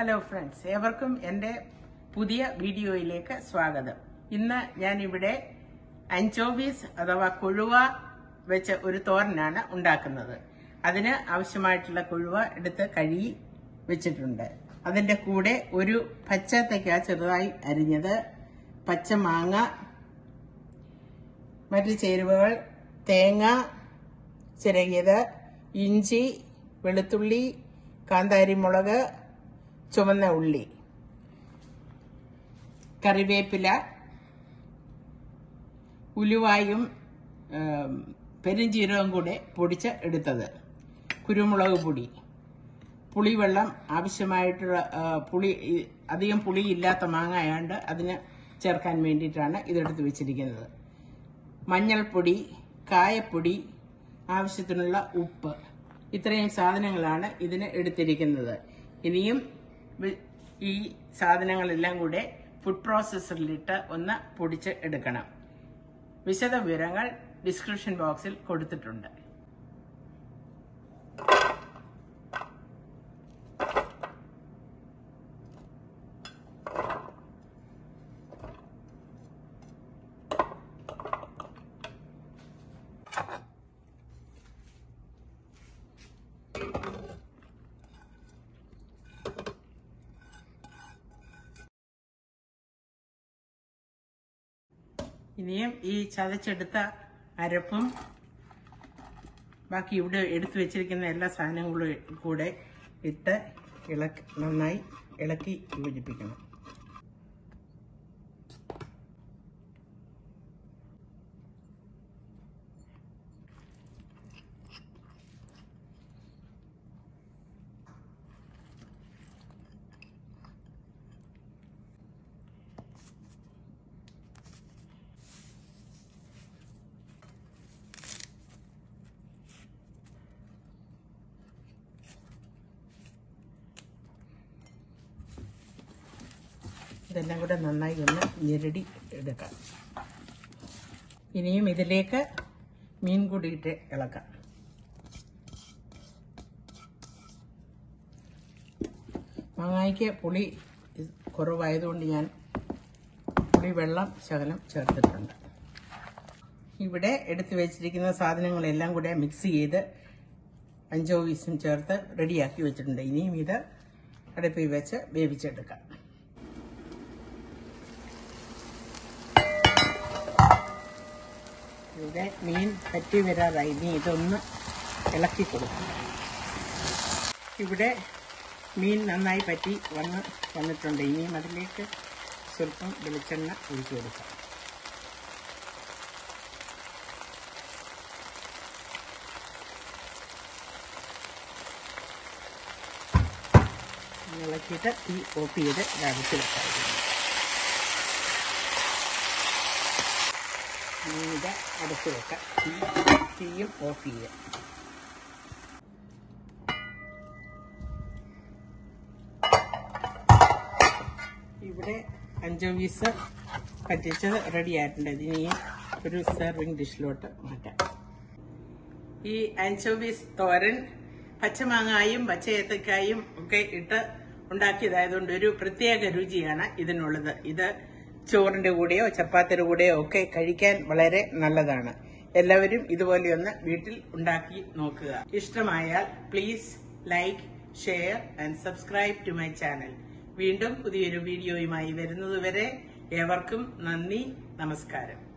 hello friends ഏവർക്കും എൻ്റെ പുതിയ വീഡിയോയിലേക്ക് സ്വാഗതം ഇന്ന് ഞാൻ ഇവിടെ അഞ്ചോവീസ് അഥവാ കൊഴുവ വെച്ച് ഒരു തോരനാണ് ഉണ്ടാക്കുന്നത് അതിന് ആവശ്യമായിട്ടുള്ള കൊഴുവ എടുത്ത് കഴുകി വെച്ചിട്ടുണ്ട് അതിന്റെ കൂടെ ഒരു പച്ചത്തക്ക ചെറുതായി അരിഞ്ഞത് പച്ചമാങ്ങ മറ്റു ചേരുവകൾ തേങ്ങ ചിരകിയത് ഇഞ്ചി വെളുത്തുള്ളി കാന്താരിമുളക് ചുവന്ന ഉള്ളി കറിവേപ്പില ഉലുവായും ഏം, പെരുംജീരകവും കൂടെ പൊടിച്ച് എടുത്തത് കുരുമുളക് പൊടി പുളിവെള്ളം ആവശ്യമായിട്ടുള്ള ആ, പുളി ഈ- അധികം പുളി ഇല്ലാത്ത മാങ്ങ ആയതുകൊണ്ട് അതിന് ചേർക്കാൻ വേണ്ടിയിട്ടാണ് ഇതെടുത്ത് വെച്ചിരിക്കുന്നത് മഞ്ഞൾപ്പൊടി കായപ്പൊടി ആവശ്യത്തിനുള്ള ഉപ്പ് ഇത്രയും സാധനങ്ങളാണ് ഇതിന് എടുത്തിരിക്കുന്നത് ഇനിയും വി- ഈ സാധനങ്ങളെല്ലാം കൂടെ ഫുഡ് പ്രോസസ്സറിലിട്ട് ഒന്ന് പൊടിച്ച് എടുക്കണം വിശദ വിവരങ്ങൾ ഡിസ്ക്രിപ്ഷൻ ബോക്സിൽ കൊടുത്തിട്ടുണ്ട് ഇനിയും ഈ ചതച്ചെടുത്ത അരപ്പും ബാക്കി ഇവിടെ എടുത്തു വെച്ചിരിക്കുന്ന എല്ലാ സാധനങ്ങളും കൂടെ ഇട്ട് ഇളക്കി നന്നായി ഇളക്കി യോജിപ്പിക്കണം ഇതെല്ലാം കൂടെ നന്നായി ഒന്ന് ഞെരടി എടുക്കാം ഇനിയും ഇതിലേക്ക് മീൻ കൂടി ഇട്ട് ഇളക്കാം മാങ്ങായ്ക്ക് പുളി കുറവായതുകൊണ്ട് ഞാൻ പുളി വെള്ളം ശകലം ചേർത്തിട്ടുണ്ട് ഇവിടെ എടുത്തു വെച്ചിരിക്കുന്ന സാധനങ്ങളെല്ലാം കൂടെ മിക്സ് ചെയ്ത് അഞ്ചോവീസും ചേർത്ത് റെഡിയാക്കി വെച്ചിട്ടുണ്ട് ഇനിയും ഇത് അടുപ്പിൽ വെച്ച് വേവിച്ചെടുക്കാം ഇവിടെ മീൻ പറ്റി വരാറായി ഇനി ഇതൊന്ന് ഇളക്കി കൊടുക്കണം ഇവിടെ മീൻ നന്നായി പറ്റി വന്ന് വന്നിട്ടുണ്ട് ഇനിയും അതിലേക്ക് സ്വല്പം വെളിച്ചെണ്ണ ഒഴിച്ചു കൊടുക്കാം ഇനി ഇളക്കിയിട്ട് തീ ഓഫ് ചെയ്ത് അടച്ച് വെക്കാം ഇനി ഇത് അടച്ച് വെക്കാം തീ തീയും ഓഫ് ചെയ്യാം ഇവിടെ അഞ്ചോവീസ് പറ്റിച്ചത് റെഡി ആയിട്ടുണ്ട് ഇതിനി ഒരു സെർവിങ് ഡിഷിലോട്ട് മാറ്റാം ഈ ആൻചോവീസ് തോരൻ പച്ചമാങ്ങായും പച്ചയേത്തക്കായും ഒക്കെ ഇട്ട് ഉണ്ടാക്കിയതായതുകൊണ്ട് ഒരു പ്രത്യേക രുചിയാണ് ഇതിനുള്ളത് ഇത് ചോറിന്റെ കൂടെയോ ചപ്പാത്തിയുടെ കൂടെയോ ഒക്കെ കഴിക്കാൻ വളരെ നല്ലതാണ് എല്ലാവരും ഇതുപോലെയൊന്ന് വീട്ടിൽ ഉണ്ടാക്കി നോക്കുക ഇഷ്ടമായാൽ please like share and subscribe to my channel വീണ്ടും പുതിയൊരു വീഡിയോയുമായി വരുന്നതുവരെ ഏവർക്കും നന്ദി നമസ്കാരം